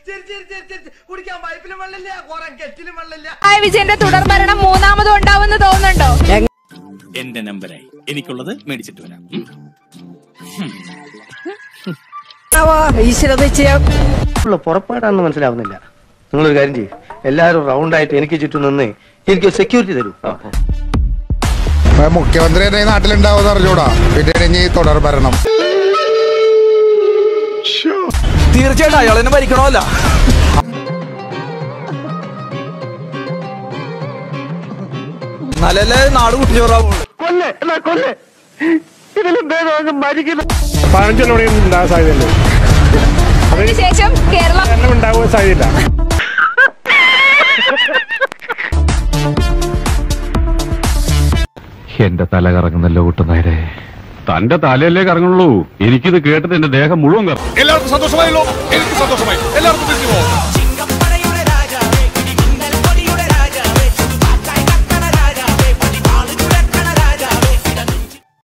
ചിരി ചിരി ചിരി ചിരി കുടിക്കാൻ പൈപ്പിലും വെള്ളമില്ല കുറെ കെറ്റിലും വെള്ളമില്ല പിണറായി വിജയന്റെ തുടർഭരണം മൂന്നാമതും ഉണ്ടാവുമെന്ന് തോന്നുന്നുണ്ടോ എന്റെ നമ്പരായി എനിക്കുള്ളത് മേടിച്ചിട്ട് വരാം ഉം. ഉള്ള പുറപ്പാടാണെന്ന് മനസ്സിലാവുന്നില്ല നിങ്ങളൊരു കാര്യം ചെയ്യും എല്ലാവരും റൗണ്ടായിട്ട് എനിക്ക് ചുറ്റും നിന്ന് എനിക്ക് സെക്യൂരിറ്റി തരൂ മുഖ്യമന്ത്രി തന്നെ ഈ നാട്ടിലുണ്ടാവുമെന്ന് അറിഞ്ഞൂടാ പിന്നെ ഇനി തുടർ ഭരണം തീർച്ചയായിട്ടും അയാൾ തന്നെ ഭരിക്കണമല്ല എന്നാലല്ലേ നാട് കുട്ടിച്ചോറാവുള്ളൂ പഴഞ്ചൊല്ലോടെയും ഉണ്ടാകാൻ സാധ്യതയുണ്ട് അതിനുശേഷം കേരളം എല്ലാം ഉണ്ടാകാൻ സാധ്യതയില്ല എന്റെ തല കറങ്ങുന്നല്ലോ കൂട്ടുന്നേരെ തന്റെ തലയല്ലേ കറങ്ങുള്ളൂ എനിക്കിത് കേട്ടിട്ട് എന്റെ ദേഹം മുഴുവൻ കറങ്ങും എല്ലാവർക്കും സന്തോഷമായല്ലോ എനിക്ക് സന്തോഷമായി എല്ലാവർക്കും